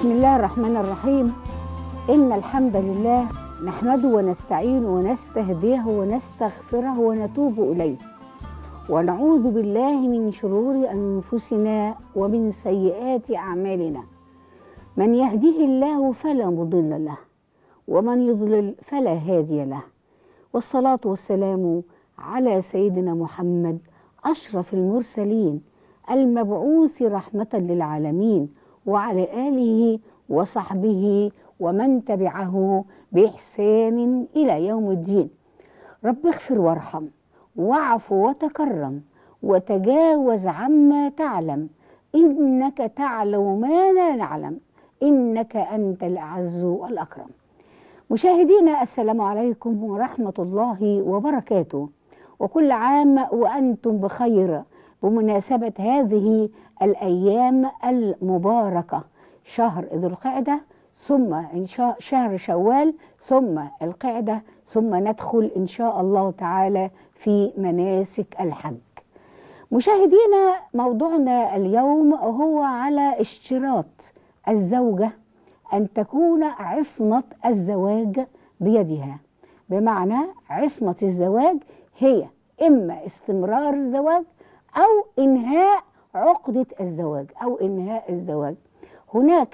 بسم الله الرحمن الرحيم إن الحمد لله نحمده ونستعينه ونستهديه ونستغفره ونتوب إليه ونعوذ بالله من شرور أنفسنا ومن سيئات أعمالنا من يهده الله فلا مضل له ومن يضلل فلا هادي له والصلاة والسلام على سيدنا محمد أشرف المرسلين المبعوث رحمة للعالمين وعلى آله وصحبه ومن تبعه بإحسان إلى يوم الدين رب اغفر وارحم واعف وتكرم وتجاوز عما تعلم إنك تعلم ما لا نعلم إنك أنت الأعز والأكرم مشاهدينا السلام عليكم ورحمة الله وبركاته وكل عام وأنتم بخير بمناسبة هذه الأيام المباركة شهر ذو القعدة ثم إن شاء شهر شوال ثم القعدة ثم ندخل إن شاء الله تعالى في مناسك الحج مشاهدينا موضوعنا اليوم هو على اشتراط الزوجة أن تكون عصمة الزواج بيدها بمعنى عصمة الزواج هي إما استمرار الزواج أو إنهاء عقدة الزواج أو إنهاء الزواج هناك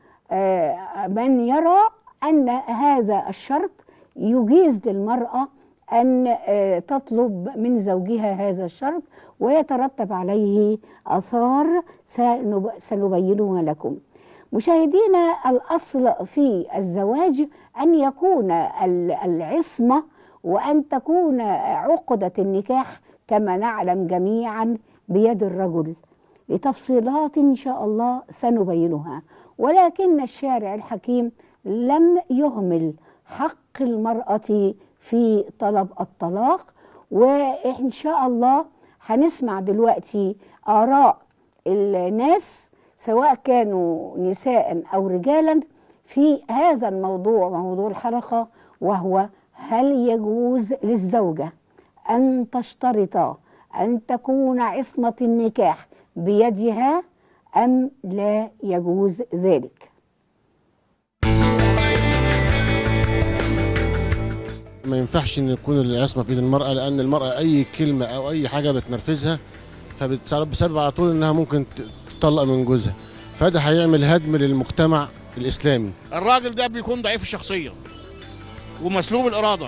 من يرى أن هذا الشرط يجيز للمرأة أن تطلب من زوجها هذا الشرط ويترتب عليه آثار سنبينها لكم مشاهدينا الأصل في الزواج أن يكون العصمة وأن تكون عقدة النكاح كما نعلم جميعا بيد الرجل لتفصيلات إن شاء الله سنبينها ولكن الشارع الحكيم لم يهمل حق المرأة في طلب الطلاق وإن شاء الله هنسمع دلوقتي آراء الناس سواء كانوا نساء أو رجالا في هذا الموضوع موضوع الحلقة وهو هل يجوز للزوجة أن تشترط أن تكون عصمة النكاح بيدها أم لا يجوز ذلك ما ينفعش ان يكون العصمه في ايد المراه لان المراه اي كلمه او اي حاجه بتنرفزها فبسبب على طول انها ممكن تطلق من جوزها فده هيعمل هدم للمجتمع الاسلامي الراجل ده بيكون ضعيف الشخصيه ومسلوب الاراده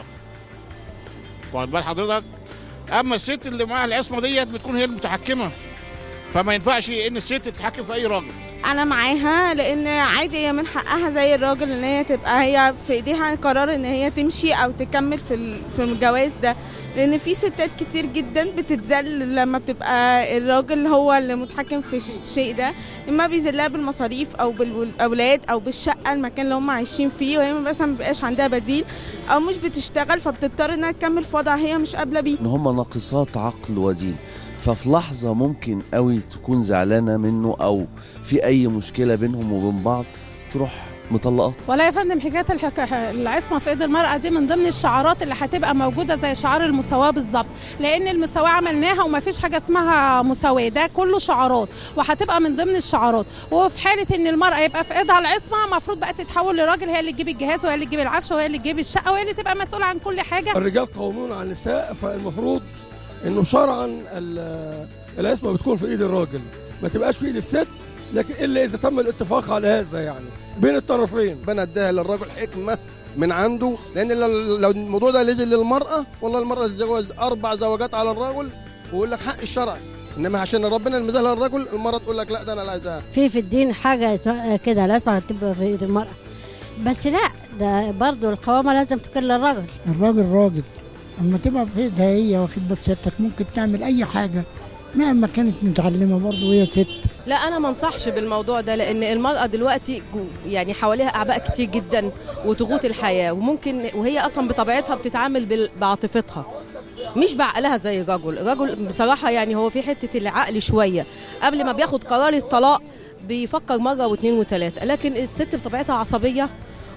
واخد بال حضرتك اما الست اللي معاها العصمه ديت بتكون هي المتحكمه فما ينفعش ان الست تتحكم في اي راجل انا معاها لان عادي هي من حقها زي الراجل ان هي تبقى هي في ايديها قرار ان هي تمشي او تكمل في في الجواز ده لان في ستات كتير جدا بتتذل لما بتبقى الراجل هو اللي متحكم في الشيء ده اما بيذلها بالمصاريف او بالاولاد او بالشقه المكان اللي هم عايشين فيه وهي مثلا ما بيبقاش عندها بديل او مش بتشتغل فبتضطر انها تكمل في وضع هي مش قابله بيه ان هم ناقصات عقل ودين ففي لحظة ممكن قوي تكون زعلانة منه أو في أي مشكلة بينهم وبين بعض تروح مطلقات ولا يا فندم حكايه الحك... العصمه في ايد المراه دي من ضمن الشعارات اللي هتبقى موجوده زي شعار المساواه بالظبط لان المساواه عملناها وما فيش حاجه اسمها مساواه ده كله شعارات وهتبقى من ضمن الشعارات وفي حاله ان المراه يبقى في ايدها العصمه المفروض بقى تتحول لراجل هي اللي تجيب الجهاز وهي اللي تجيب العفش وهي اللي تجيب الشقه وهي اللي تبقى مسؤوله عن كل حاجه الرجال قوامون على النساء فالمفروض انه شرعا العصمه بتكون في ايد الراجل ما تبقاش في ايد الست لكن الا اذا تم الاتفاق على هذا يعني بين الطرفين ربنا اداها للرجل حكمه من عنده لان لو الموضوع ده نزل للمراه والله المراه تتجوز اربع زوجات على الرجل ويقول لك حق الشرع انما عشان ربنا المزاح للرجل المراه تقول لك لا ده انا اللي عايزاها في في الدين حاجه كده لازم تبقى في ايد المراه بس لا ده برضه القوامه لازم تكون للراجل الراجل راجل اما تبقى في ايدها هي واخد بس سيادتك ممكن تعمل اي حاجه مهما كانت متعلمه برضه وهي ست لا انا ما انصحش بالموضوع ده لان المراه دلوقتي يعني حواليها اعباء كتير جدا وضغوط الحياه وممكن وهي اصلا بطبيعتها بتتعامل بعاطفتها مش بعقلها زي الرجل الرجل بصراحه يعني هو في حته العقل شويه قبل ما بياخد قرار الطلاق بيفكر مره واثنين وثلاثه لكن الست بطبيعتها عصبيه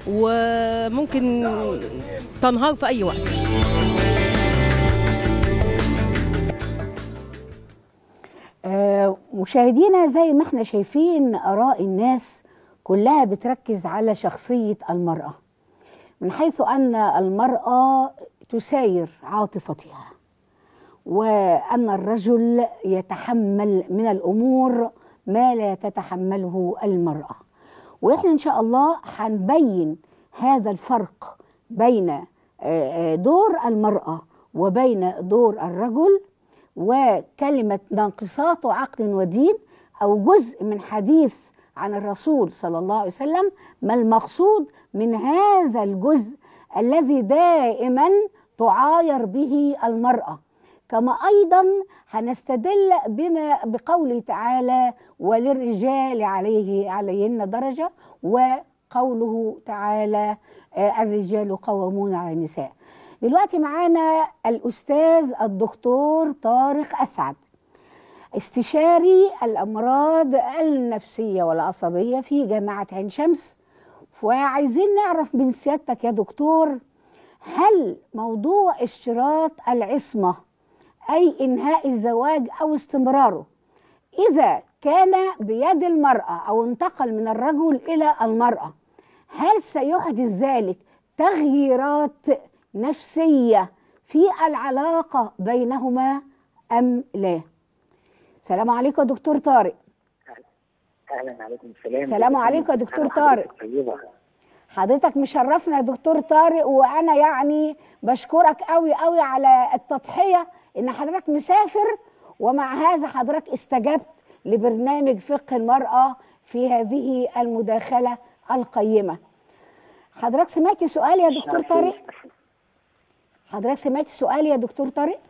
وممكن تنهار في اي وقت آه، مشاهدينا زي ما احنا شايفين آراء الناس كلها بتركز على شخصية المرأة من حيث أن المرأة تساير عاطفتها وأن الرجل يتحمل من الأمور ما لا تتحمله المرأة وإحنا إن شاء الله هنبين هذا الفرق بين آه، آه، دور المرأة وبين دور الرجل وكلمة ناقصات عقل ودين أو جزء من حديث عن الرسول صلى الله عليه وسلم ما المقصود من هذا الجزء الذي دائما تعاير به المرأة كما أيضا هنستدل بما بقوله تعالى وللرجال عليه عليهن درجة وقوله تعالى آه، الرجال قوامون على النساء دلوقتي معانا الأستاذ الدكتور طارق أسعد استشاري الأمراض النفسية والعصبية في جامعة عين شمس وعايزين نعرف من سيادتك يا دكتور هل موضوع اشتراط العصمة أي إنهاء الزواج أو استمراره إذا كان بيد المرأة أو انتقل من الرجل إلى المرأة هل سيحدث ذلك تغييرات نفسية في العلاقة بينهما أم لا السلام عليكم يا دكتور طارق اهلا عليكم السلام السلام عليكم يا دكتور أهلا طارق. حضرتك طيبه حضرتك مشرفنا يا دكتور طارق وانا يعني بشكرك قوي قوي على التضحيه ان حضرتك مسافر ومع هذا حضرتك استجبت لبرنامج فقه المراه في هذه المداخله القيمه حضرتك سمعتي سؤالي يا دكتور طارق حضرتك سمعتي سؤالي يا دكتور طارق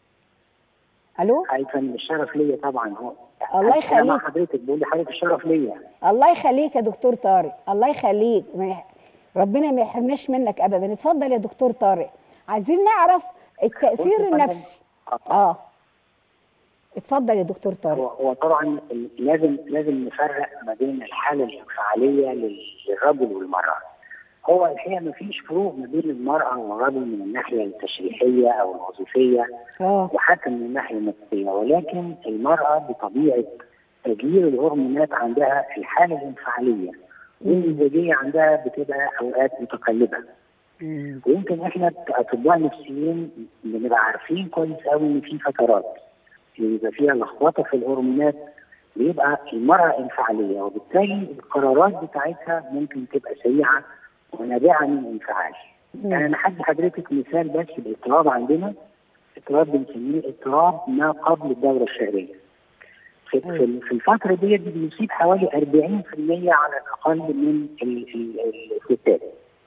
الو ايضا الشرف ليا طبعا هو الله أنا يخليك. مع حضرتك بقول لحضرتك الشرف ليا الله يخليك يا دكتور طارق الله يخليك ما يح- ربنا ما يحرمناش منك ابدا اتفضل يا دكتور طارق عايزين نعرف التاثير بص يا فندم، النفسي اه اتفضل يا دكتور طارق هو هو طبعا ال- لازم لازم نفرق ما بين الحاله الانفعاليه لل- للرجل والمراه هو الحقيقه ما فيش فروق ما بين المراه والرجل من الناحيه التشريحيه او الوظيفيه اه وحتى من الناحيه النفسيه ولكن المراه بطبيعه تغيير الهرمونات عندها الحاله الانفعاليه والمزاجيه عندها بتبقى اوقات متقلبه ويمكن احنا كاطباء نفسيين بنبقى عارفين كويس قوي ان في فترات اللي بيبقى فيها لخبطه في الهرمونات بيبقى المراه انفعاليه وبالتالي القرارات بتاعتها ممكن تبقى سريعه ونابعه من انفعال. يعني انا هدي حضرتك مثال بس الاضطراب عندنا اضطراب بنسميه اضطراب ما قبل الدوره الشهريه. في, في في الفتره ديت بيصيب حوالي 40% على الاقل من ال- ال- الستات.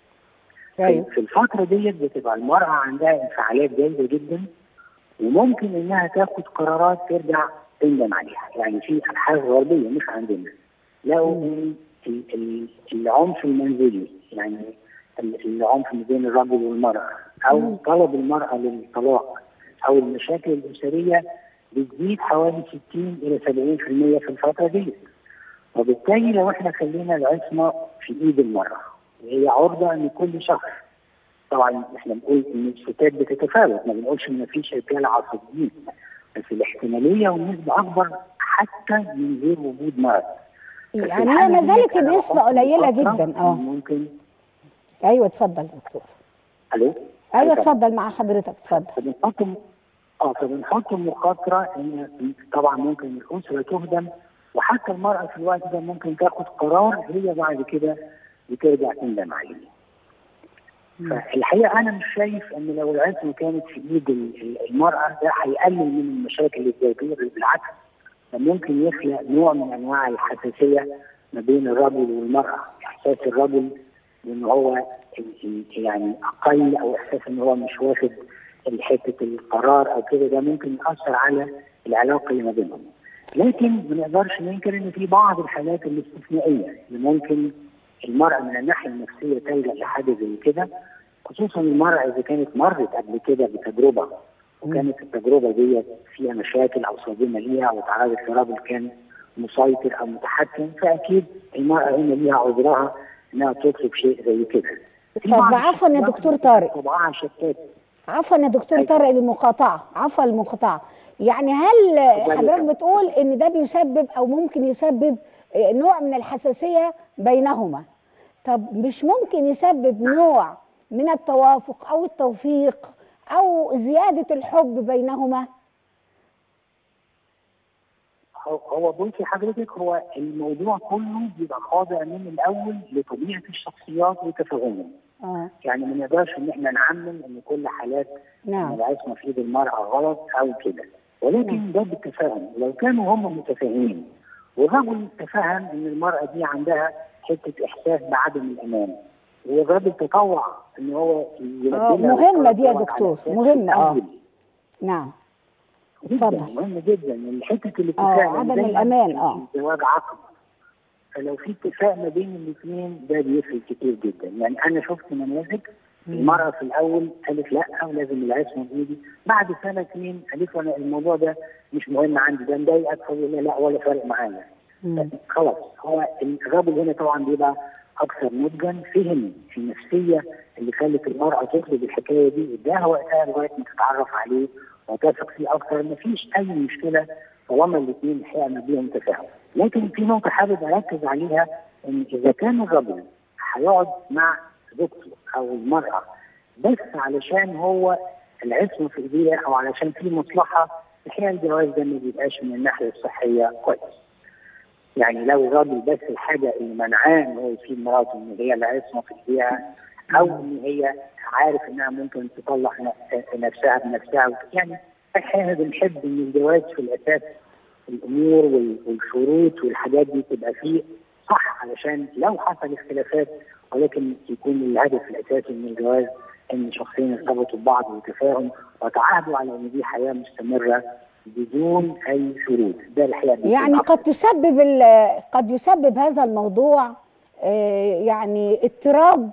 في في الفترة ديت بتبقى المرأة عندها انفعالات جيدة جدا وممكن انها تاخد قرارات ترجع تندم عليها، يعني في ابحاث غربية مش عندنا لقوا ان ال- ال- العنف المنزلي يعني ال- العنف ما بين الرجل والمرأة او طلب المرأة للطلاق او المشاكل الأسرية بتزيد حوالي 60 إلى 70% في الفترة ديت. وبالتالي لو احنا خلينا العصمة في ايد المرأة وهي عرضة ان كل شخص طبعا احنا بنقول ان الستات بتتفاوت ما بنقولش ان مفيش رجاله عصبيين بس الاحتماليه والنسبه اكبر حتى من غير وجود مرض بس يعني هي الحالة ما ديت زالت أنا النسبه بحط قليله مخاطرة جدا اه ممكن ايوه اتفضل يا دكتور الو ايوه اتفضل مع حضرتك اتفضل فبنحط اه فبنحط مخاطره ان طبعا ممكن الاسره تهدم وحتى المراه في الوقت ده ممكن تاخد قرار هي بعد كده بترجع تندم عليه. فالحقيقه انا مش شايف ان لو العصمه كانت في ايد ال- ال- المراه ده هيقلل من المشاكل الزوجيه بل بالعكس ده ممكن يخلق نوع من انواع الحساسيه ما بين الرجل والمراه، احساس الرجل بان هو ال- ال- يعني اقل او احساس ان هو مش واخد حته القرار او كده ده ممكن ياثر على العلاقه اللي ما بينهم. لكن ما نقدرش ننكر ان في بعض الحالات الاستثنائيه اللي ممكن المراه من الناحيه النفسيه تلجا لحاجه زي كده خصوصا المراه اذا كانت مرت قبل كده بتجربه وكانت التجربه دي فيها مشاكل او صادمه ليها وتعرضت لراجل كان مسيطر او متحكم فاكيد المراه هنا ليها عذرها انها تطلب شيء زي كده. في طب بعض عفوا يا الشخصيات دكتور طارق طبعها شتات عفوا يا دكتور طارق المقاطعه عفوا المقاطعه يعني هل حضرتك بتقول ان ده بيسبب او ممكن يسبب آه، نوع من الحساسيه بينهما طب مش ممكن يسبب نوع من التوافق او التوفيق او زياده الحب بينهما هو- هو بصي حضرتك هو الموضوع كله بيبقى خاضع من الاول لطبيعه الشخصيات وتفاهمهم اه يعني ما نقدرش ان احنا نعمم ان كل حالات نعم. ان العصمه في ايد المراه غلط او كده ولكن ده بالتفاهم لو كانوا هم متفاهمين والرجل تفهم ان المراه دي عندها حته احساس بعدم الامان والراجل تطوع ان هو آه، يلبيها مهمه دي يا ويتصرف دكتور على أساس مهمه اه الأول. نعم جدا اتفضل مهم جدا ان حته اه الاتفاق عدم دايماً الامان اه الزواج عقد فلو في اتفاق ما بين الاثنين ده بيفرق كتير جدا يعني انا شفت نماذج المرأة في الأول قالت لا ولازم العصمة بإيدي بعد سنة اتنين قالت له أنا الموضوع ده مش مهم عندي ده مضايقك فقال لي لا ولا فارق معايا خلاص هو الرجل هنا طبعا بيبقى أكثر نضجا فهم النفسية اللي خلت المرأة تطلب الحكاية دي اداها وقتها لغاية ما تتعرف عليه وتثق فيه أكثر مفيش أي مشكلة طالما الاثنين الحقيقة ما بيهم تفاهم لكن في نقطة حابب أركز عليها إن إذا كان الرجل هيقعد مع زوجته او المراه بس علشان هو العصمه في ايديها او علشان في مصلحه الحقيقه الجواز ده ما بيبقاش من الناحيه الصحيه كويس. يعني لو الراجل بس الحاجه اللي منعاه ان هو يسيب مراته ان هي العصمه في ايديها او ان هي عارف انها ممكن تطلع ن- نفسها بنفسها يعني احنا بنحب ان الجواز في الاساس الامور وال- والشروط والحاجات دي تبقى فيه صح علشان لو حصل اختلافات ولكن يكون الهدف الاساسي من الجواز ان شخصين ارتبطوا ببعض وتفاهم وتعاهدوا على ان دي حياه مستمره بدون اي شروط ده الحقيقه بيكون يعني أفضل. قد تسبب ال- قد يسبب هذا الموضوع آه، يعني اضطراب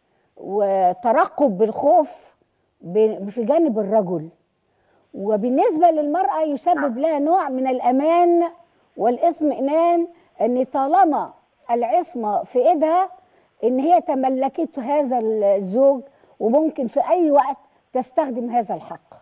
وترقب بالخوف ب- في جانب الرجل وبالنسبة للمرأة يسبب لها نوع من الأمان والاطمئنان أن طالما العصمة في إيدها أن هي تملكت هذا الزوج وممكن في أي وقت تستخدم هذا الحق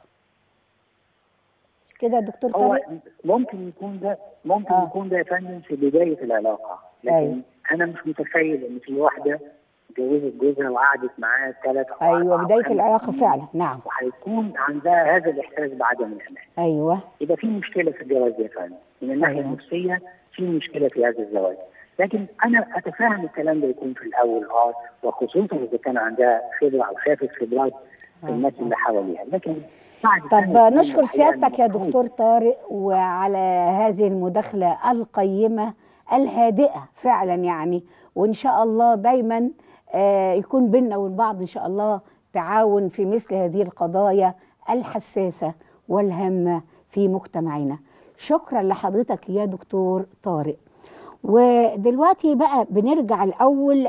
مش كده يا دكتور هو طارق؟ ممكن يكون ده ممكن آه. يكون ده يا فندم في بدايه العلاقه لكن أيوة. انا مش متخيل ان في واحده اتجوزت جوزها وقعدت معاه ثلاث او أيوة أربع أو بداية خمس العلاقة سنين فعلا نعم وهيكون عندها هذا الاحساس بعدم الامان أيوة يبقى في مشكله في الجواز يا فندم من الناحيه أيوة. النفسيه في مشكله في هذا الزواج لكن انا اتفهم الكلام ده يكون في الاول اه وخصوصا اذا كان عندها خبره او شافت خبرات في الناس اللي حواليها لكن بعد طب سنة اتنين نشكر الحقيقة سيادتك يا المفروض دكتور طارق وعلى هذه المداخلة القيمة الهادئة فعلا يعني وإن شاء الله دايما آه، يكون بيننا وبين بعض إن شاء الله تعاون في مثل هذه القضايا الحساسة والهامة في مجتمعنا شكرا لحضرتك يا دكتور طارق ودلوقتي بقى بنرجع الأول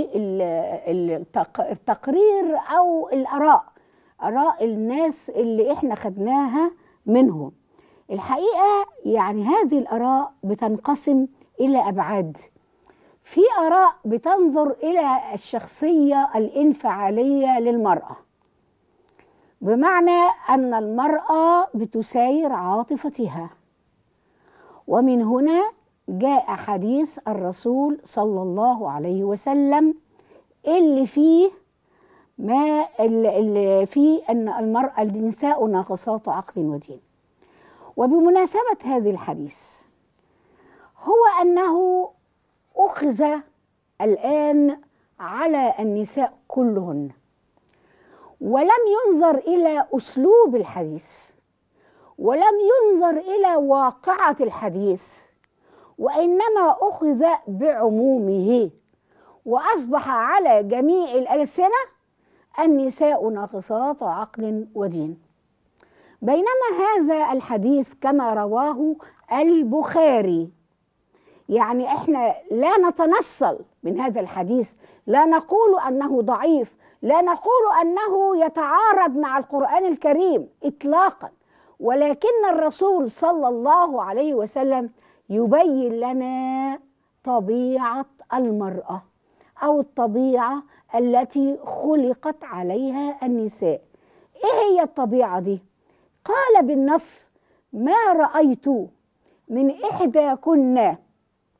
للتقرير أو الآراء آراء الناس اللي إحنا خدناها منهم الحقيقة يعني هذه الآراء بتنقسم إلى أبعاد في آراء بتنظر إلى الشخصية الانفعالية للمرأة بمعنى أن المرأة بتساير عاطفتها ومن هنا جاء حديث الرسول صلى الله عليه وسلم اللي فيه ما اللي اللي فيه أن المرأة النساء ناقصات عقل ودين وبمناسبة هذه الحديث هو أنه أخذ الآن على النساء كلهن ولم ينظر إلى أسلوب الحديث ولم ينظر إلى واقعة الحديث وإنما أخذ بعمومه وأصبح على جميع الألسنة النساء ناقصات عقل ودين بينما هذا الحديث كما رواه البخاري يعني احنا لا نتنصل من هذا الحديث لا نقول انه ضعيف لا نقول انه يتعارض مع القران الكريم اطلاقا ولكن الرسول صلى الله عليه وسلم يبين لنا طبيعه المراه او الطبيعه التي خلقت عليها النساء ايه هي الطبيعه دي قال بالنص ما رايت من احدى كنا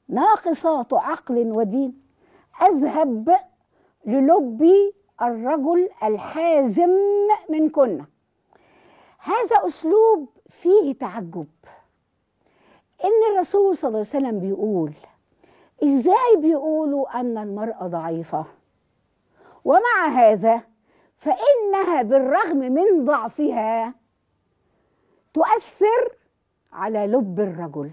ناقصات عقل ودين اذهب للب الرجل الحازم منكن هذا اسلوب فيه تعجب ان الرسول صلى الله عليه وسلم بيقول ازاي بيقولوا ان المراه ضعيفه ومع هذا فانها بالرغم من ضعفها تؤثر على لب الرجل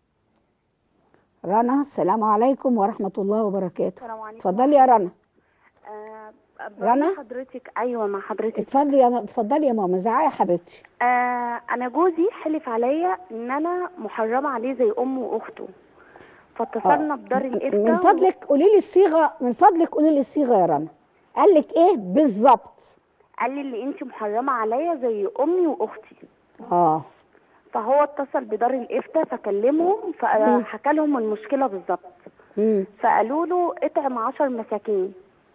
رنا السلام عليكم ورحمه الله وبركاته السلام عليكم. اتفضلي يا رنا آه رنا؟ رنا حضرتك ايوه مع حضرتك اتفضلي يا اتفضلي يا ماما زعقي يا حبيبتي آه انا جوزي حلف عليا ان انا محرمه عليه زي امه واخته فاتصلنا بدار الافتاء من فضلك قولي لي الصيغه من فضلك قولي لي الصيغه يا رنا قال لك ايه بالظبط قال لي اللي انت محرمه عليا زي امي واختي اه فهو اتصل بدار الافتاء فكلمهم فحكى لهم المشكله بالظبط مم. فقالوا له اطعم عشر مساكين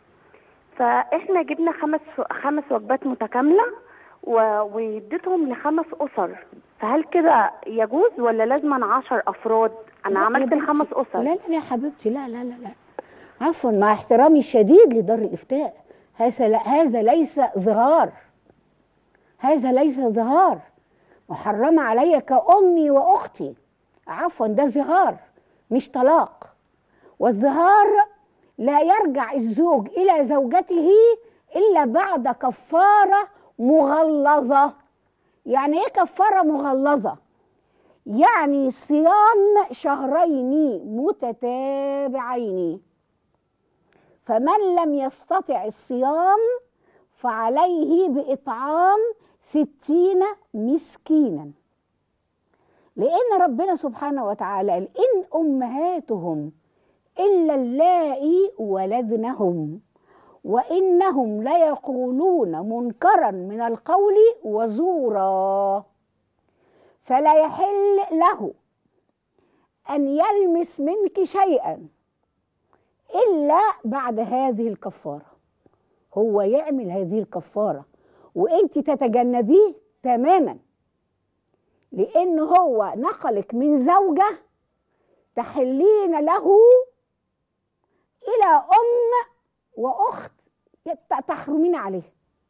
فاحنا جبنا خمس خمس وجبات متكامله و- واديتهم لخمس اسر فهل كده يجوز ولا لازم عشر افراد انا لا يا عملت بنتي. الخمس اسر لا لا لا يا حبيبتي لا لا لا لا عفوا مع احترامي الشديد لدار الافتاء هذا لا هذا ليس ظهار هذا ليس ظهار محرمه علي كامي واختي عفوا ده ظهار مش طلاق والظهار لا يرجع الزوج الى زوجته الا بعد كفاره مغلظه يعني ايه كفاره مغلظه يعني صيام شهرين متتابعين فمن لم يستطع الصيام فعليه بإطعام ستين مسكينا لأن ربنا سبحانه وتعالى قال إن أمهاتهم إلا اللائي ولدنهم وإنهم ليقولون منكرا من القول وزورا فلا يحل له أن يلمس منك شيئا إلا بعد هذه الكفارة هو يعمل هذه الكفارة وأنت تتجنبيه تماما لأن هو نقلك من زوجة تحلين له إلى أم وأخت تحرمين عليه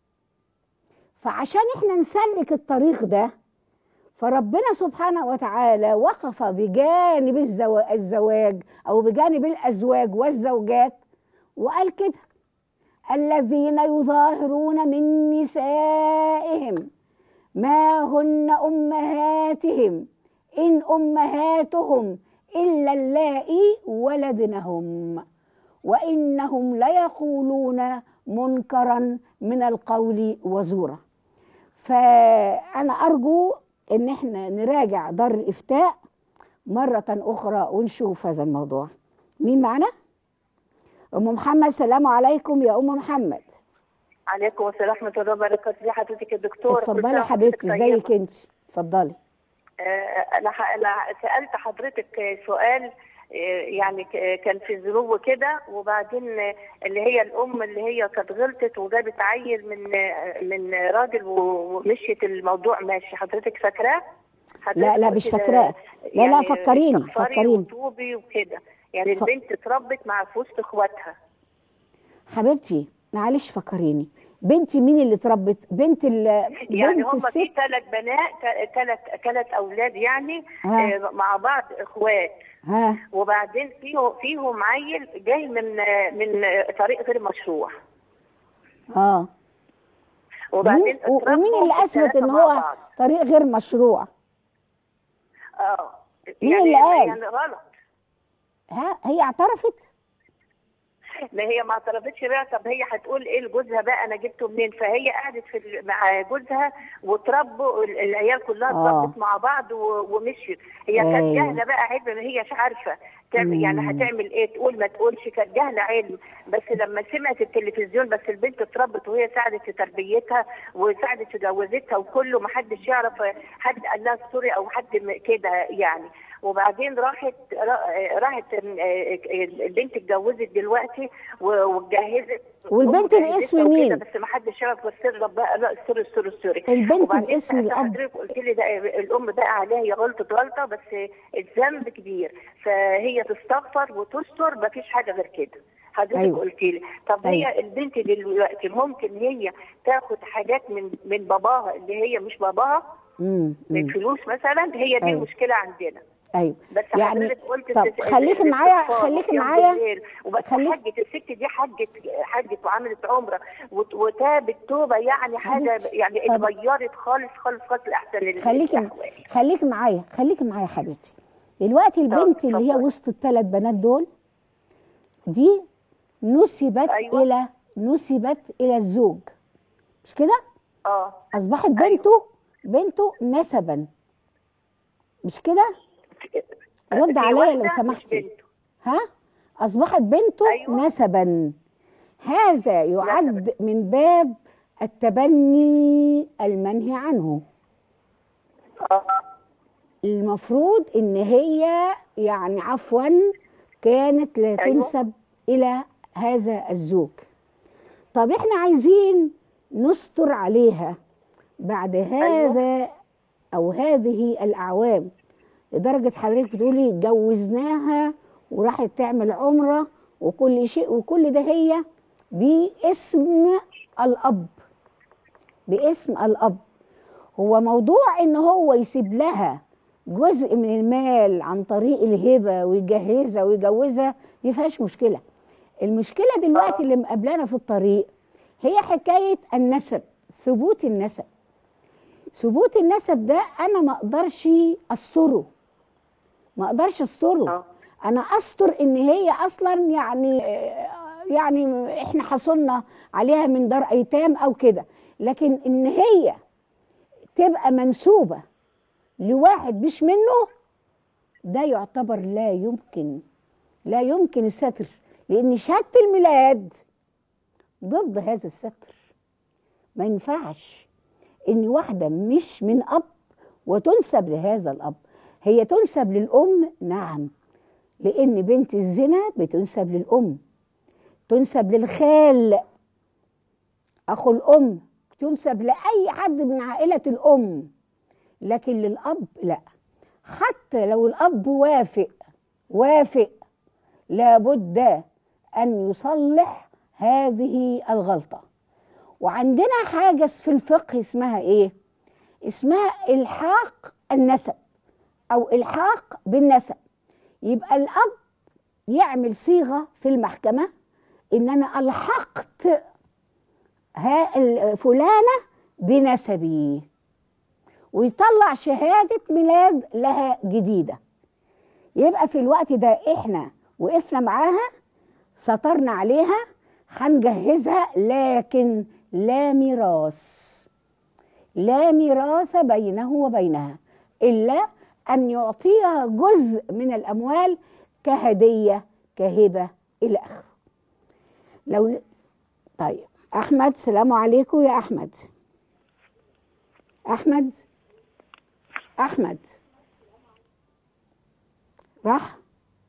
فعشان احنا نسلك الطريق ده فربنا سبحانه وتعالى وقف بجانب الزوا- الزواج او بجانب الازواج والزوجات وقال كده الذين يظاهرون من نسائهم ما هن امهاتهم ان امهاتهم الا اللائي ولدنهم وانهم ليقولون منكرا من القول وزورا فانا ارجو ان احنا نراجع دار الافتاء مره اخرى ونشوف هذا الموضوع مين معنا ام محمد سلام عليكم يا ام محمد عليكم السلام ورحمة الله وبركاته ازي حضرتك يا دكتور اتفضلي يا حبيبتي ازيك انت اتفضلي انا ح- أنا سألت حضرتك سؤال آه، يعني ك- كان في ظروف كده وبعدين آه، اللي هي الام اللي هي كانت غلطت وجابت عيل من آه، من راجل و- ومشيت الموضوع ماشي حضرتك فاكراه؟ حضرتك لا لا قلت مش ده فاكراه لا لا يعني فكريني استغفري فكريني وتوبي وكده يعني ف- البنت اتربت مع في وسط اخواتها حبيبتي معلش فكريني بنتي مين اللي اتربت بنت ال يعني بنت هم في الست ثلاث بنات ثلاث ثلاث اولاد يعني ها. آه، مع بعض اخوات ها وبعدين فيهم فيهم عيل جاي من آه، من آه، طريق غير مشروع اه وبعدين ومين, و- ومين اتربوا اللي اثبت الثلاثة ان مع هو بعض. طريق غير مشروع اه مين يعني اللي قال؟ يعني غلط ها هي اعترفت ما هي ما اعترفتش بقى طب هي هتقول ايه لجوزها بقى انا جبته منين فهي قعدت في ال- مع جوزها وتربوا ال- العيال كلها آه. اتربت مع بعض و- ومشيت هي كانت أيوة. جاهله بقى علم ما هيش عارفه تعمل يعني مم. هتعمل ايه تقول ما تقولش كانت جاهله علم بس لما سمعت التلفزيون بس البنت اتربت وهي ساعدت في تربيتها وساعدت في جوازتها وكله ما حدش يعرف حد قال لها ستوري او حد م- كده يعني وبعدين راحت را- راحت البنت اتجوزت دلوقتي و- واتجهزت والبنت وجهزتها باسم وكده، مين؟ بس ما حدش شاف السر بقى لا السر السر السر البنت وبعدين باسم سألت الأب. حضرتك قلت لي ده الام بقى عليها هي غلطت غلطه بس الذنب كبير فهي تستغفر وتستر ما فيش حاجه غير كده حضرتك أيوة. قلت لي طب أيوة. هي البنت دلوقتي ممكن هي تاخد حاجات من من باباها اللي هي مش باباها مم. من مم. فلوس مثلا هي دي أيوة. المشكله عندنا ايوه بس يعني حضرتك قلت طب الس- خليكي ال- معايا الاستغفار خليكي وقيام معايا بالليل. وبس خليك- حجت الست دي حجت حجت وعملت عمره وت- وتابت توبه يعني حاجه حبيبتي. يعني طب- اتغيرت خالص خالص خالص لاحسن ال- خليكي الأحوال. خليكي معايا خليكي معايا يا حبيبتي دلوقتي البنت اللي هي وسط الثلاث بنات دول دي نسبت أيوة. الى نسبت الى الزوج مش كده اه اصبحت بنته بنته نسبا مش كده رد في عليا لو واحدة مش سمحتي بنته. ها اصبحت بنته أيوة. نسبا هذا يعد من باب التبني المنهي عنه المفروض ان هي يعني عفوا كانت لا أيوة. تنسب الى هذا الزوج طب احنا عايزين نستر عليها بعد هذا او هذه الاعوام لدرجه حضرتك بتقولي جوزناها وراحت تعمل عمره وكل شيء وكل ده هي باسم الاب باسم الاب هو موضوع ان هو يسيب لها جزء من المال عن طريق الهبه ويجهزها ويجوزها دي فيهاش مشكله المشكله دلوقتي اللي مقابلانا في الطريق هي حكايه النسب ثبوت النسب ثبوت النسب ده انا ما اقدرش استره ما اقدرش استره انا استر ان هي اصلا يعني يعني احنا حصلنا عليها من دار ايتام او كده لكن ان هي تبقى منسوبه لواحد مش منه ده يعتبر لا يمكن لا يمكن الستر لان شهاده الميلاد ضد هذا الستر ما ينفعش ان واحده مش من اب وتنسب لهذا الاب هي تنسب للام نعم لان بنت الزنا بتنسب للام تنسب للخال اخو الام تنسب لاي حد من عائله الام لكن للاب لا حتى لو الاب وافق وافق لابد ان يصلح هذه الغلطه وعندنا حاجه في الفقه اسمها ايه اسمها الحاق النسب او الحاق بالنسب يبقى الاب يعمل صيغه في المحكمه ان انا الحقت ها فلانه بنسبي ويطلع شهاده ميلاد لها جديده يبقى في الوقت ده احنا وقفنا معاها سطرنا عليها هنجهزها لكن لا ميراث لا ميراث بينه وبينها الا ان يعطيها جزء من الاموال كهديه كهبه الى اخره لو طيب احمد سلام عليكم يا احمد احمد احمد راح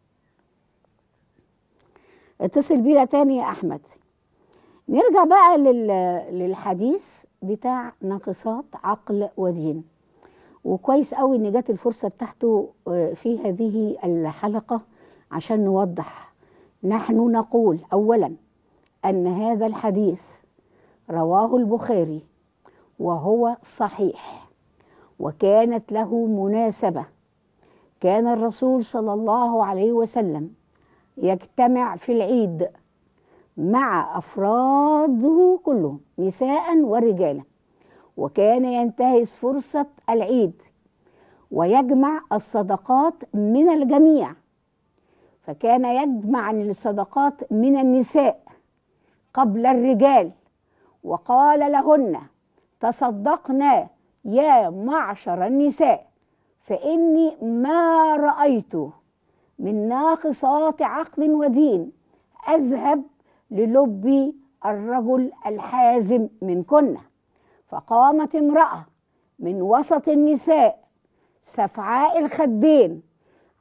اتصل بينا تاني يا احمد نرجع بقى لل... للحديث بتاع ناقصات عقل ودين وكويس قوي ان جت الفرصه بتاعته في هذه الحلقه عشان نوضح نحن نقول اولا ان هذا الحديث رواه البخاري وهو صحيح وكانت له مناسبه كان الرسول صلى الله عليه وسلم يجتمع في العيد مع افراده كلهم نساء ورجالا وكان ينتهز فرصه العيد ويجمع الصدقات من الجميع فكان يجمع الصدقات من النساء قبل الرجال وقال لهن تصدقنا يا معشر النساء فاني ما رايت من ناقصات عقل ودين اذهب للب الرجل الحازم منكن فقامت امراه من وسط النساء سفعاء الخدين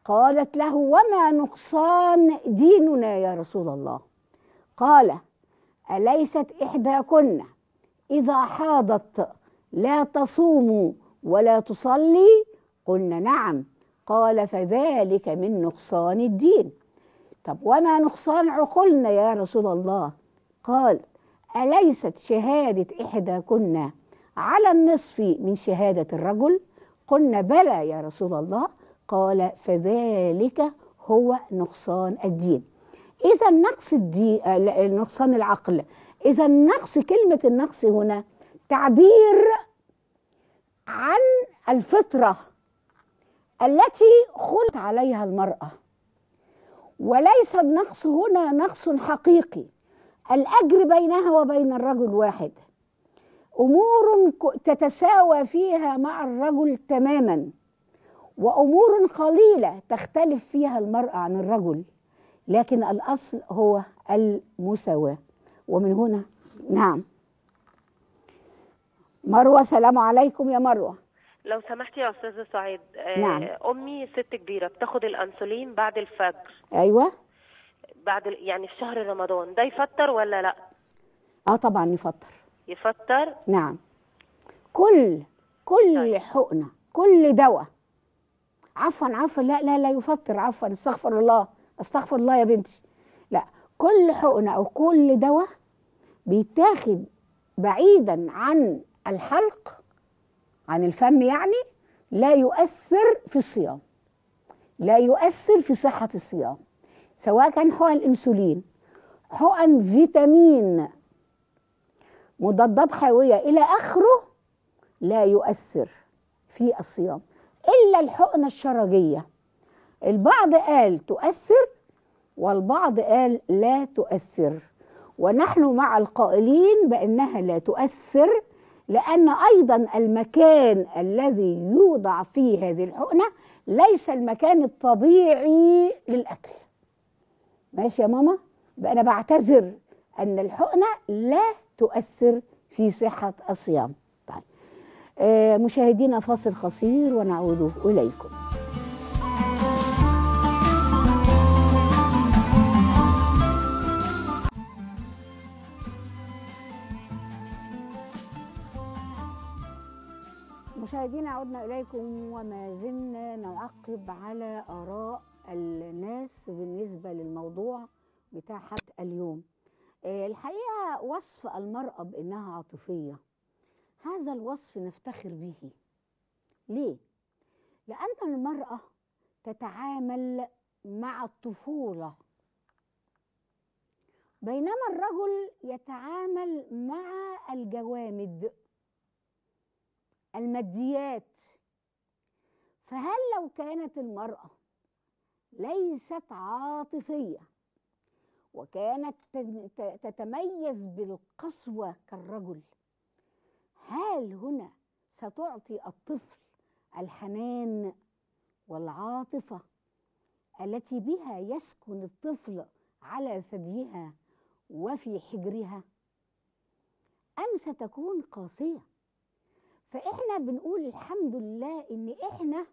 قالت له وما نقصان ديننا يا رسول الله قال أليست إحداكن إذا حاضت لا تصوم ولا تصلي قلنا نعم قال فذلك من نقصان الدين طب وما نقصان عقولنا يا رسول الله قال أليست شهادة إحداكن على النصف من شهادة الرجل قلنا بلى يا رسول الله قال فذلك هو نقصان الدين إذا نقص الدين نقصان العقل إذا نقص كلمة النقص هنا تعبير عن الفطرة التي خلق عليها المرأة وليس النقص هنا نقص حقيقي الأجر بينها وبين الرجل واحد أمور تتساوى فيها مع الرجل تماما وأمور قليلة تختلف فيها المرأة عن الرجل لكن الأصل هو المساواة ومن هنا نعم مروة سلام عليكم يا مروة لو سمحتي يا استاذه سعيد آه، نعم. امي ست كبيره بتاخد الانسولين بعد الفجر أيوة بعد ال- يعني في شهر رمضان ده يفطر ولا لا اه طبعا يفطر يفطر نعم كل كل حقنة كل دواء عفوا عفوا لا لا لا يفطر عفوا استغفر الله استغفر الله يا بنتي لا كل حقنة أو كل دواء بيتاخد بعيدا عن الحلق عن الفم يعني لا يؤثر في الصيام لا يؤثر في صحة الصيام سواء كان حقن الانسولين حقن فيتامين مضادات حيوية إلى آخره لا يؤثر في الصيام إلا الحقنة الشرجية البعض قال تؤثر والبعض قال لا تؤثر ونحن مع القائلين بأنها لا تؤثر لأن أيضا المكان الذي يوضع فيه هذه الحقنة ليس المكان الطبيعي للأكل ماشي يا ماما بقى أنا بعتذر أن الحقنة لا تؤثر في صحة الصيام طيب آه مشاهدينا فاصل قصير ونعود إليكم مشاهدينا عدنا إليكم وما زلنا نعقب على آراء الناس بالنسبة للموضوع بتاع حلقة اليوم آه، الحقيقة وصف المرأة بأنها عاطفية هذا الوصف نفتخر به ليه؟ لأن المرأة تتعامل مع الطفولة بينما الرجل يتعامل مع الجوامد الماديات فهل لو كانت المرأة ليست عاطفية وكانت تت- تتميز بالقسوة كالرجل هل هنا ستعطي الطفل الحنان والعاطفة التي بها يسكن الطفل على ثديها وفي حجرها أم ستكون قاسية فإحنا بنقول الحمد لله إن إحنا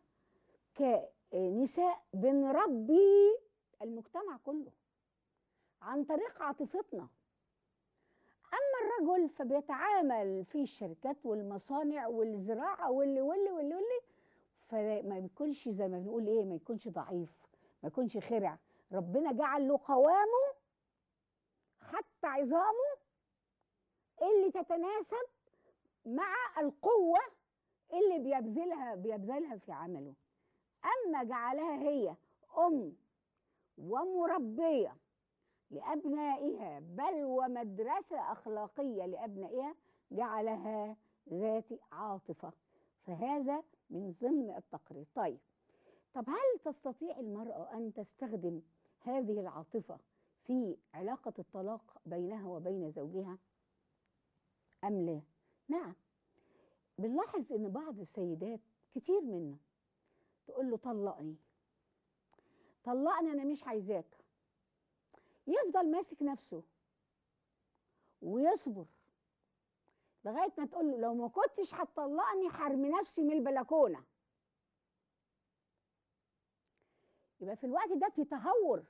كنساء بنربي المجتمع كله عن طريق عاطفتنا اما الرجل فبيتعامل في الشركات والمصانع والزراعه واللي واللي واللي واللي فما يكونش زي ما بنقول ايه ما يكونش ضعيف ما يكونش خرع ربنا جعل له قوامه حتى عظامه اللي تتناسب مع القوه اللي بيبذلها بيبذلها في عمله اما جعلها هي ام ومربيه لأبنائها بل ومدرسة أخلاقية لأبنائها جعلها ذات عاطفة فهذا من ضمن التقرير طيب طب هل تستطيع المرأة أن تستخدم هذه العاطفة في علاقة الطلاق بينها وبين زوجها أم لا؟ نعم بنلاحظ إن بعض السيدات كتير منا تقول له طلقني طلقني أنا مش عايزاك يفضل ماسك نفسه ويصبر لغايه ما تقول له لو ما كنتش هتطلقني حرمي نفسي من البلكونه يبقى في الوقت ده في تهور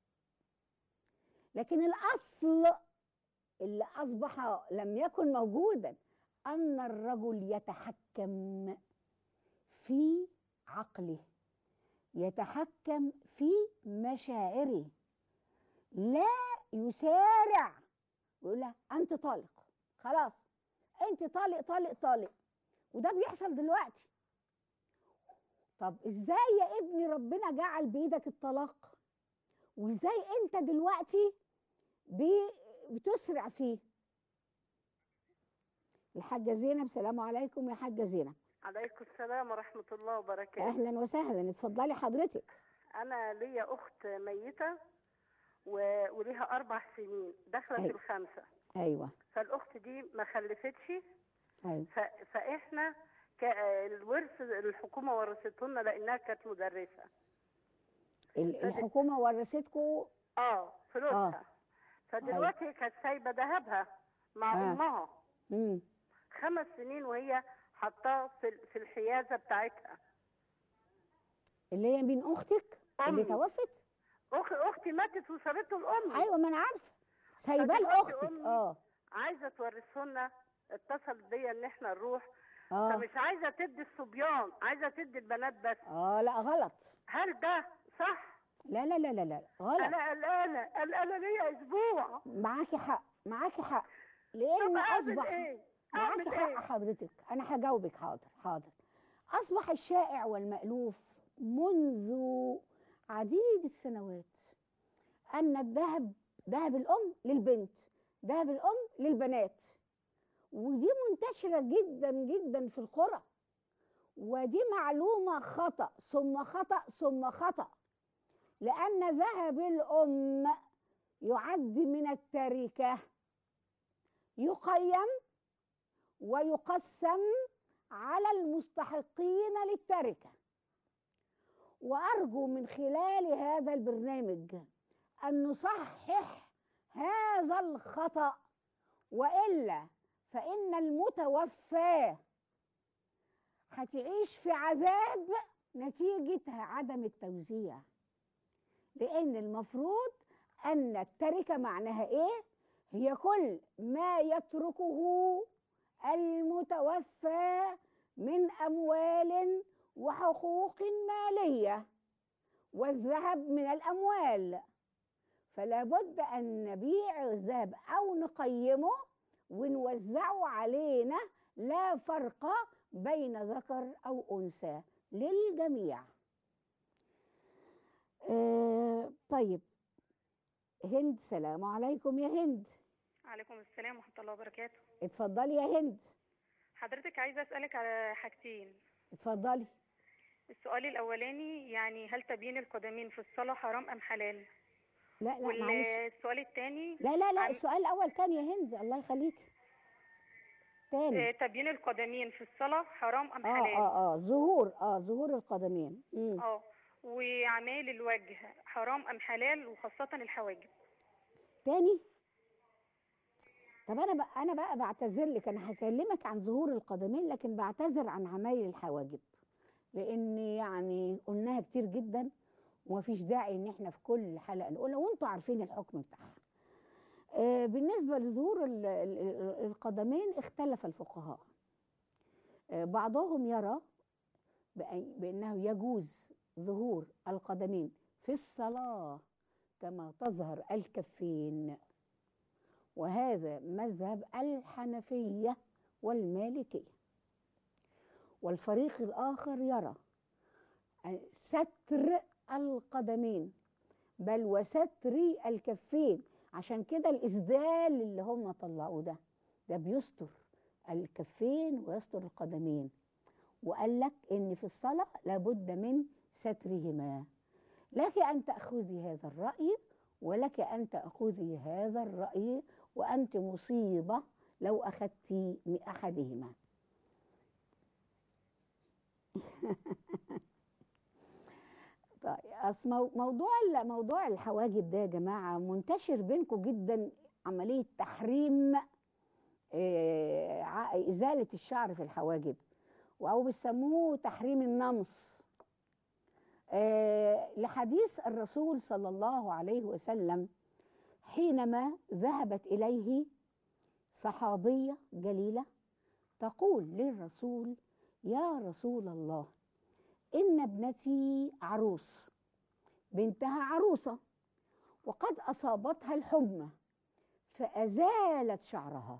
لكن الاصل اللي اصبح لم يكن موجودا ان الرجل يتحكم في عقله يتحكم في مشاعره لا يسارع ويقول لها انت طالق خلاص انت طالق طالق طالق وده بيحصل دلوقتي طب ازاي يا ابني ربنا جعل بايدك الطلاق وازاي انت دلوقتي بي- بتسرع فيه الحاجه زينب سلام عليكم يا حاجه زينب عليكم السلام ورحمة الله وبركاته اهلا وسهلا اتفضلي حضرتك أنا ليا أخت ميتة و... وليها أربع سنين داخلة في أيوة. الخمسة ايوه فالأخت دي ما خلفتش ايوه ف... فإحنا ك... الورث الحكومة ورثته لنا لأنها كانت مدرسة ال- الحكومه ورثتكم اه فلوسها آه. فدلوقتي هي كانت سايبة ذهبها مع آه. أمها امم خمس سنين وهي حطاه في ال- في الحيازة بتاعتها اللي هي من اختك اللي أمي. توفت أخ... أختي ماتت وسابته لأمي ايوه ما انا عارفه سايباه فدلوقتي لاختك أمي اه عايزه تورثه لنا اتصلت بيا ان احنا نروح آه. فمش عايزه تدي الصبيان عايزه تدي البنات بس اه لا غلط هل ده صح؟ لا لا لا لا لا غلط انا قلقانه قلقانه ليا اسبوع معاكي حق معاكي حق لان طب أعمل اصبح إيه؟ معاكي أعمل حق إيه؟ حضرتك انا هجاوبك حاضر حاضر اصبح الشائع والمالوف منذ عديد السنوات ان الذهب ذهب الام للبنت ذهب الام للبنات ودي منتشره جدا جدا في القرى ودي معلومه خطا ثم خطا ثم خطا لان ذهب الام يعد من التركه يقيم ويقسم على المستحقين للتركه وارجو من خلال هذا البرنامج ان نصحح هذا الخطا والا فان المتوفى هتعيش في عذاب نتيجه عدم التوزيع لان المفروض ان التركه معناها ايه هي كل ما يتركه المتوفى من اموال وحقوق ماليه والذهب من الاموال فلا بد ان نبيع الذهب او نقيمه ونوزعه علينا لا فرق بين ذكر او انثى للجميع آه طيب هند سلام عليكم يا هند عليكم السلام ورحمة الله وبركاته اتفضلي يا هند حضرتك عايزة أسألك على حاجتين اتفضلي السؤال الأولاني يعني هل تبيين القدمين في الصلاة حرام أم حلال؟ لا لا معلش والسؤال الثاني لا لا لا السؤال الاول تاني يا هند الله يخليك تاني تبيين القدمين في الصلاة حرام أم اه حلال؟ اه اه ظهور اه ظهور القدمين مم. اه وأعمال الوجه حرام أم حلال وخاصة الحواجب تاني طب انا بقى انا بقى بعتذر لك انا هكلمك عن ظهور القدمين لكن بعتذر عن عمايل الحواجب لان يعني قلناها كتير جدا ومفيش داعي ان احنا في كل حلقه نقولها وانتوا عارفين الحكم بتاعها آه بالنسبه لظهور ال- ال- ال- القدمين اختلف الفقهاء آه بعضهم يرى بأي- بانه يجوز ظهور القدمين في الصلاه كما تظهر الكفين وهذا مذهب الحنفية والمالكية والفريق الآخر يرى ستر القدمين بل وستر الكفين عشان كده الإسدال اللي هم طلعوه ده ده بيستر الكفين ويستر القدمين وقال لك إن في الصلاة لابد من سترهما لك أن تأخذي هذا الرأي ولك أن تأخذي هذا الرأي وأنت مصيبة لو أخذت من أحدهما طيب أصل مو- موضوع ال- موضوع الحواجب ده يا جماعة منتشر بينكم جدا عملية تحريم آه، ع- إزالة الشعر في الحواجب أو بيسموه تحريم النمص آه لحديث الرسول صلى الله عليه وسلم حينما ذهبت اليه صحابيه جليله تقول للرسول يا رسول الله ان ابنتي عروس بنتها عروسه وقد اصابتها الحمى فازالت شعرها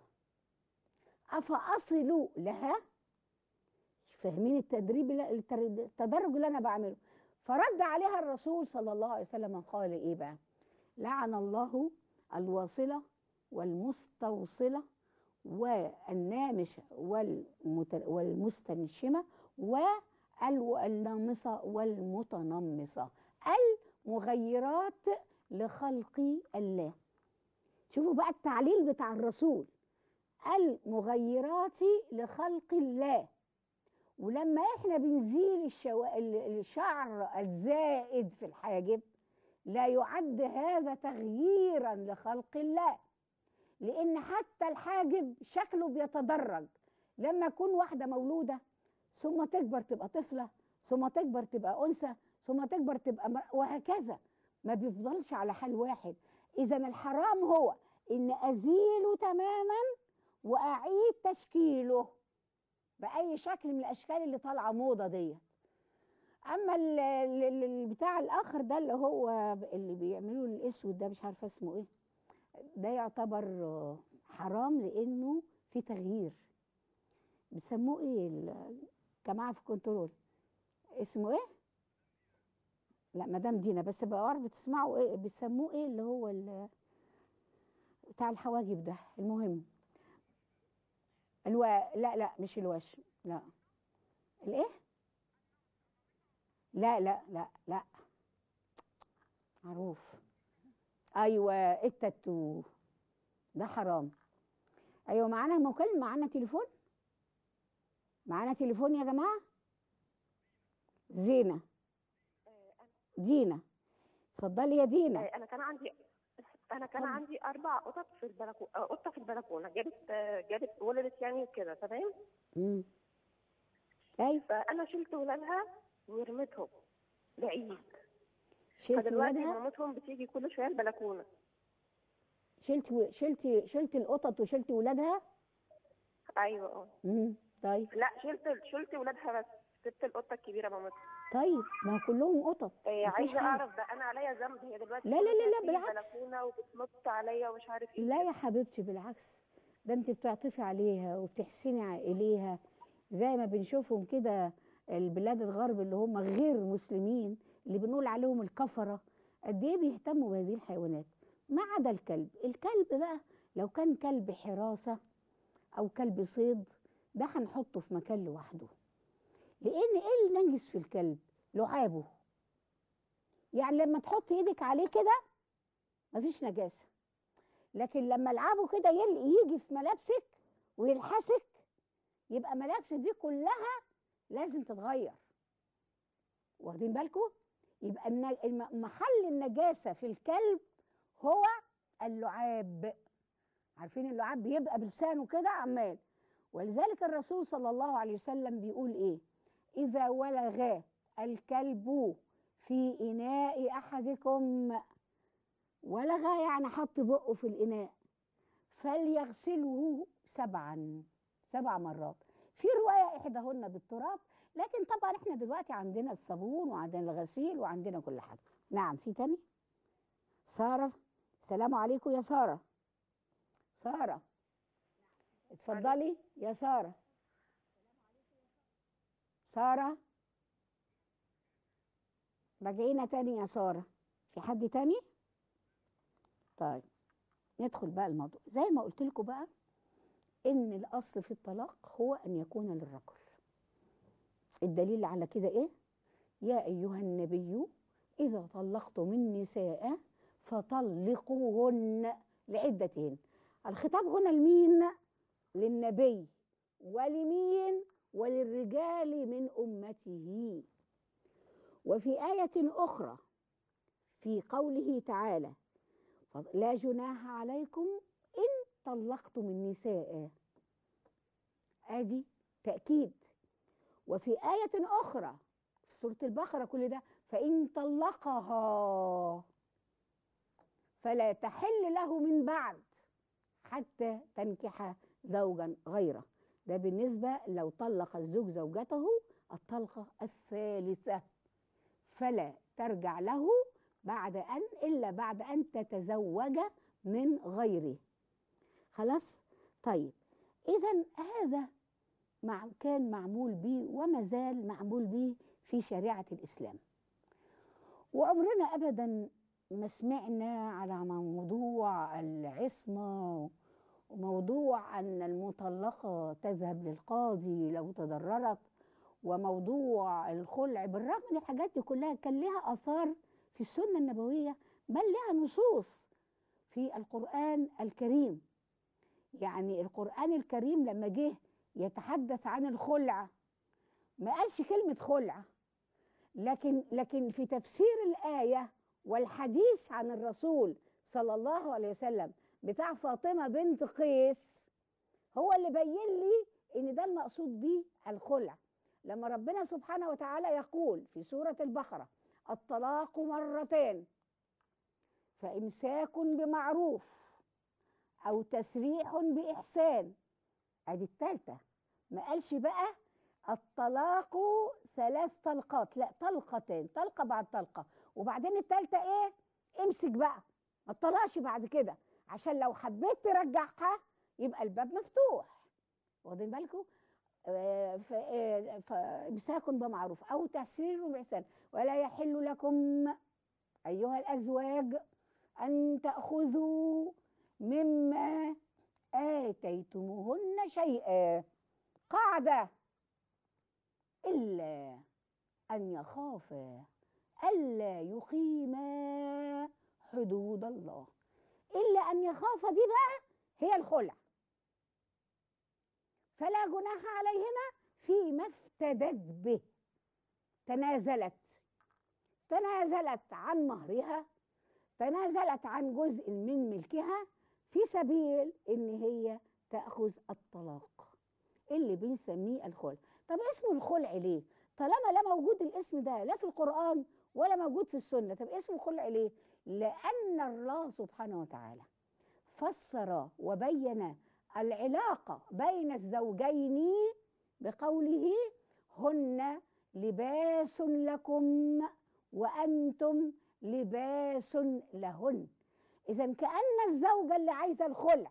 افاصل لها فاهمين التدريب اللي- التر- التدرج اللي انا بعمله فرد عليها الرسول صلى الله عليه وسلم قال ايه بقى لعن الله الواصله والمستوصله والنامشه والمت... والمستنشمه والنامصه والمتنمصه المغيرات لخلق الله شوفوا بقى التعليل بتاع الرسول المغيرات لخلق الله ولما احنا بنزيل الشو... ال- الشعر الزائد في الحاجب لا يعد هذا تغييرا لخلق الله لان حتى الحاجب شكله بيتدرج لما يكون واحده مولوده ثم تكبر تبقى طفله ثم تكبر تبقى انثى ثم تكبر تبقى مر... وهكذا ما بيفضلش على حال واحد اذا الحرام هو ان ازيله تماما واعيد تشكيله باي شكل من الاشكال اللي طالعه موضه ديت اما ال- ال- ال- البتاع الاخر ده اللي هو اللي بيعملوه الاسود ده مش عارفه اسمه ايه ده يعتبر آه، حرام لانه في تغيير بيسموه ايه الجماعه في كنترول اسمه ايه لا مدام دينا بس بقى بتسمعوا ايه بيسموه ايه اللي هو ال- بتاع الحواجب ده المهم الو لا لا مش الوش لا الايه لا لا لا لا معروف ايوه التاتو ده حرام ايوه معانا مكالمه معانا تليفون معانا تليفون يا جماعه زينه دينا اتفضلي يا دينا آه، انا كان عندي انا كان اتفضل. عندي اربع قطط في البلكونه قطه في البلكونه جابت آه، جابت ولدت يعني كده تمام امم ايوه فانا شلت ولادها ورميتهم بعيد شلت فدلوقتي ولادها مامتهم بتيجي كل شويه البلكونه شلت شلت شلت القطط وشلت ولادها ايوه اه امم طيب لا شلت شلت ولادها بس سبت القطه الكبيره مامتها طيب ما هو كلهم قطط آه، مفيش عايزه حاجة. اعرف بقى انا عليا ذنب هي دلوقتي لا، لا، كل لا، لا، شوية تيجي بالعكس. البلكونه وبتنط عليا ومش عارف ايه لا يا حبيبتي بالعكس ده انت بتعطفي عليها وبتحسني ع- اليها زي ما بنشوفهم كده البلاد الغرب اللي هم غير مسلمين اللي بنقول عليهم الكفره قد ايه بيهتموا بهذه الحيوانات ما عدا الكلب الكلب بقى لو كان كلب حراسه او كلب صيد ده هنحطه في مكان لوحده لان ايه اللي نجس في الكلب لعابه يعني لما تحط ايدك عليه كده مفيش نجاسه لكن لما لعابه كده يل- يجي في ملابسك ويلحسك يبقى ملابسك دي كلها لازم تتغير واخدين بالكم يبقى الن- الم- محل النجاسه في الكلب هو اللعاب عارفين اللعاب بيبقى بلسانه كده عمال ولذلك الرسول صلى الله عليه وسلم بيقول ايه اذا ولغ الكلب في اناء احدكم ولغى يعني حط بقه في الإناء فليغسله سبعا سبع مرات في رواية إحداهن بالتراب لكن طبعا احنا دلوقتي عندنا الصابون وعندنا الغسيل وعندنا كل حاجة نعم في تاني سارة السلام عليكم يا سارة سارة اتفضلي يا سارة سارة راجعينا تاني يا سارة في حد تاني؟ طيب ندخل بقى الموضوع زي ما قلت لكم بقى ان الاصل في الطلاق هو ان يكون للرجل الدليل على كده ايه يا ايها النبي اذا طلقتم النساء فطلقوهن لعدتهن الخطاب هنا لمين للنبي ولمين وللرجال من امته وفي ايه اخرى في قوله تعالى لا جناح عليكم إن طلقتم النساء ادي تأكيد وفي آية أخرى في سورة البقرة كل ده فإن طلقها فلا تحل له من بعد حتى تنكح زوجا غيره ده بالنسبة لو طلق الزوج زوجته الطلقة الثالثة فلا ترجع له بعد أن إلا بعد أن تتزوج من غيره خلاص طيب إذا هذا مع كان معمول به وما زال معمول به في شريعة الإسلام وعمرنا أبدا ما سمعنا على موضوع العصمة وموضوع أن المطلقة تذهب للقاضي لو تضررت وموضوع الخلع بالرغم من الحاجات دي كلها كان لها آثار في السنة النبوية بل لها نصوص في القرآن الكريم يعني القرآن الكريم لما جه يتحدث عن الخلع ما قالش كلمة خلع لكن لكن في تفسير الآية والحديث عن الرسول صلى الله عليه وسلم بتاع فاطمة بنت قيس هو اللي بين لي ان ده المقصود به الخلع لما ربنا سبحانه وتعالى يقول في سورة البقرة الطلاق مرتين فإمساك بمعروف أو تسريح بإحسان ادي التالتة ما قالش بقى الطلاق ثلاث طلقات لا طلقتين طلقة بعد طلقة وبعدين التالتة ايه امسك بقى ما تطلقش بعد كده عشان لو حبيت ترجعها يبقى الباب مفتوح واخدين بالكم آه، ف- آه، فامساك بمعروف او تسرير باحسان ولا يحل لكم ايها الازواج ان تاخذوا مما اتيتموهن شيئا قاعده الا ان يخافا الا يقيما حدود الله الا ان يخافا دي بقى هي الخلع فلا جناح عليهما فيما افتدت به تنازلت تنازلت عن مهرها تنازلت عن جزء من ملكها في سبيل ان هي تاخذ الطلاق اللي بنسميه الخلع طب اسمه الخلع ليه طالما لا موجود الاسم ده لا في القران ولا موجود في السنه طب اسمه خلع ليه لان الله سبحانه وتعالى فسر وبين العلاقه بين الزوجين بقوله هن لباس لكم وانتم لباس لهن اذا كان الزوجه اللي عايزه الخلع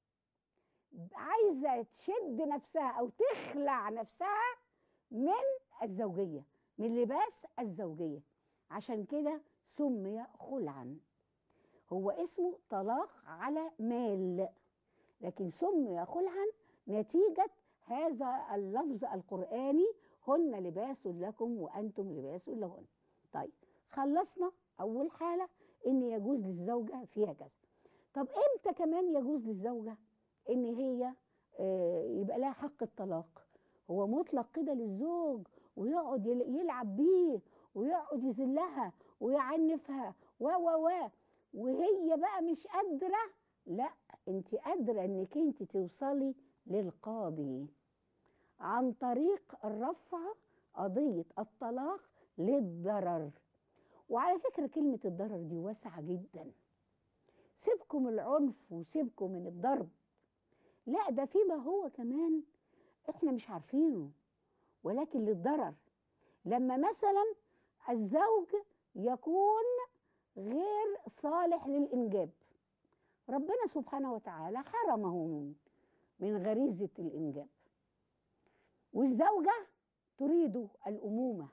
عايزه تشد نفسها او تخلع نفسها من الزوجيه من لباس الزوجيه عشان كده سمي خلعا هو اسمه طلاق على مال لكن سمي خلعا نتيجه هذا اللفظ القراني هن لباس لكم وانتم لباس لهن طيب خلصنا اول حاله ان يجوز للزوجه فيها كذا طب امتى كمان يجوز للزوجه ان هي آه، يبقى لها حق الطلاق هو مطلق كده للزوج ويقعد يل- يلعب بيه ويقعد يذلها ويعنفها و و و وهي بقى مش قادره لا انت قادره انك انت توصلي للقاضي عن طريق الرفع قضيه الطلاق للضرر وعلى فكره كلمه الضرر دي واسعه جدا سيبكم العنف وسيبكم من الضرب لا ده فيما هو كمان احنا مش عارفينه ولكن للضرر لما مثلا الزوج يكون غير صالح للإنجاب ربنا سبحانه وتعالى حرمه من, من غريزة الإنجاب والزوجة تريد الأمومة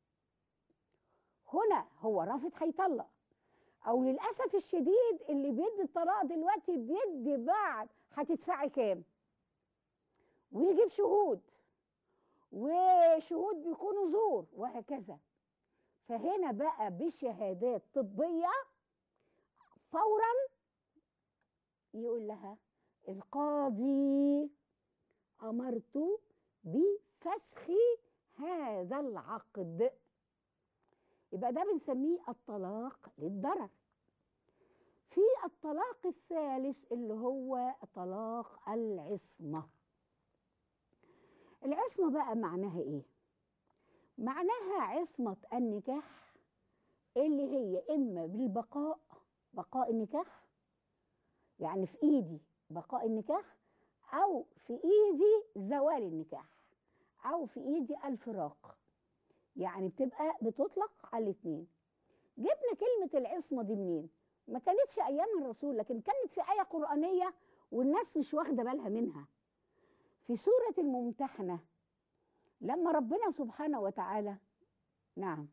هنا هو رافض هيطلق او للاسف الشديد اللي بيدي الطلاق دلوقتي بيدي بعد هتدفعي كام ويجيب شهود وشهود بيكونوا زور وهكذا فهنا بقى بشهادات طبية فورا يقول لها القاضي أمرت بفسخ هذا العقد يبقى ده بنسميه الطلاق للضرر في الطلاق الثالث اللي هو طلاق العصمة العصمة بقى معناها ايه معناها عصمة النكاح اللي هي إما بالبقاء بقاء النكاح يعني في إيدي بقاء النكاح أو في إيدي زوال النكاح أو في إيدي الفراق يعني بتبقى بتطلق على الاتنين جبنا كلمة العصمة دي منين؟ ما كانتش أيام الرسول لكن كانت في آية قرآنية والناس مش واخدة بالها منها في سورة الممتحنة لما ربنا سبحانه وتعالى نعم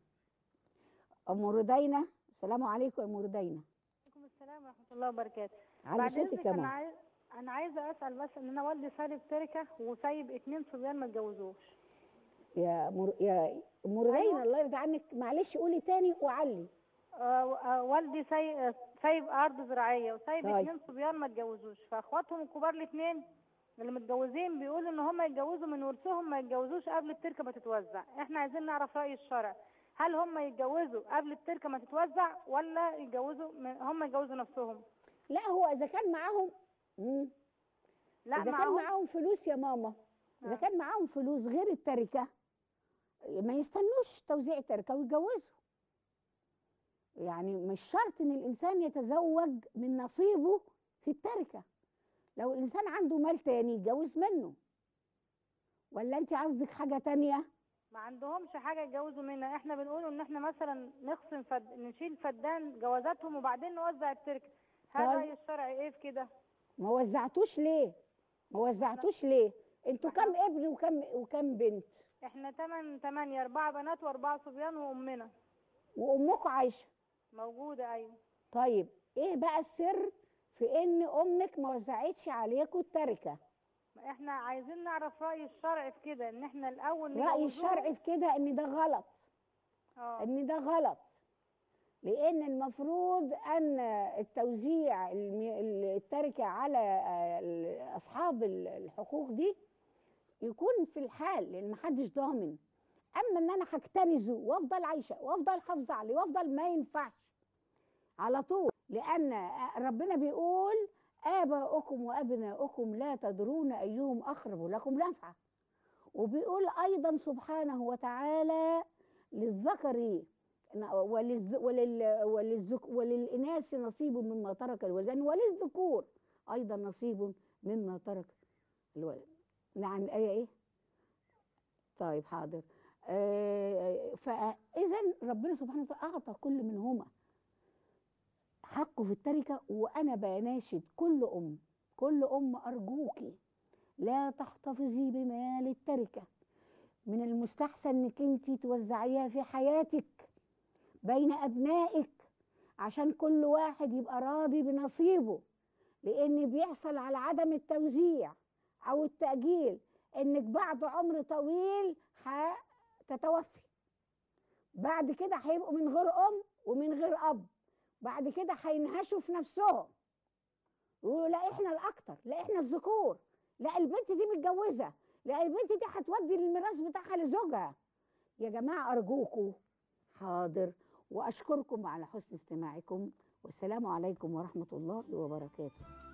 أم ردينة السلام عليكم يا أم ردينة عليكم السلام ورحمة الله وبركاته. علي بعد صوتك إذنك كمان. أنا عايز أنا عايزة أسأل بس إن أنا والدي سايب تركة وسايب اتنين صبيان ما اتجوزوش. يا مر... يا أم ردينة الله يرضى عنك معلش قولي تاني وعلي آه آه والدي سايب سايب أرض زراعية وسايب طيب. اتنين صبيان ما اتجوزوش فإخواتهم الكبار الاتنين اللي متجوزين بيقولوا إن هم يتجوزوا من ورثهم ما يتجوزوش قبل التركة ما تتوزع. إحنا عايزين نعرف رأي الشرع. هل هم يتجوزوا قبل التركة ما تتوزع ولا يتجوزوا من هم يتجوزوا نفسهم؟ لا هو إذا كان معاهم مم. لا إذا كان معاهم- معاهم فلوس يا ماما إذا كان معاهم فلوس غير التركة ما يستنوش توزيع التركة ويتجوزوا يعني مش شرط إن الإنسان يتزوج من نصيبه في التركة لو الإنسان عنده مال تاني يتجوز منه ولا أنت قصدك حاجة تانية؟ ما عندهمش حاجة يتجوزوا منها احنا بنقول ان احنا مثلا نقسم فد... نشيل فدان جوازاتهم وبعدين نوزع التركة هل طيب. رأي الشرع ايه في كده ما وزعتوش ليه؟ ما وزعتوش ليه؟ انتوا كام ابن وكم وكم بنت؟ احنا تمن تمانية اربعة بنات واربعة صبيان وامنا وامكم عايشه موجودة ايوه طيب ايه بقى السر في ان امك ما وزعتش عليكم التركه؟ ما احنا عايزين نعرف رأي الشرع في كده ان احنا الاول رأي نجوزوهم. الشرع في كده ان ده غلط اه ان ده غلط لان المفروض ان التوزيع الم- التركه على آه، اصحاب الحقوق دي يكون في الحال لان محدش ضامن اما ان انا هكتنزه وافضل عايشه وافضل حافظه عليه وافضل ما ينفعش على طول لان ربنا بيقول اباؤكم وابناؤكم لا تدرون ايهم اقرب لكم نفعا وبيقول ايضا سبحانه وتعالى للذكر وللز ولل وللزك وللاناث نصيب مما ترك الوالدان وللذكور ايضا نصيب مما ترك الوالد نعم الايه ايه طيب حاضر آه فاذا ربنا سبحانه وتعالى اعطى كل منهما حقه في التركه وانا بناشد كل ام كل ام ارجوكي لا تحتفظي بمال التركه من المستحسن انك انت توزعيها في حياتك بين ابنائك عشان كل واحد يبقى راضي بنصيبه لان بيحصل على عدم التوزيع او التاجيل انك بعد عمر طويل هتتوفي بعد كده هيبقوا من غير ام ومن غير اب بعد كده هينهشوا في نفسهم يقولوا لا احنا الاكتر لا احنا الذكور لا البنت دي متجوزه لا البنت دي هتودي الميراث بتاعها لزوجها يا جماعه ارجوكم حاضر واشكركم على حسن استماعكم والسلام عليكم ورحمه الله وبركاته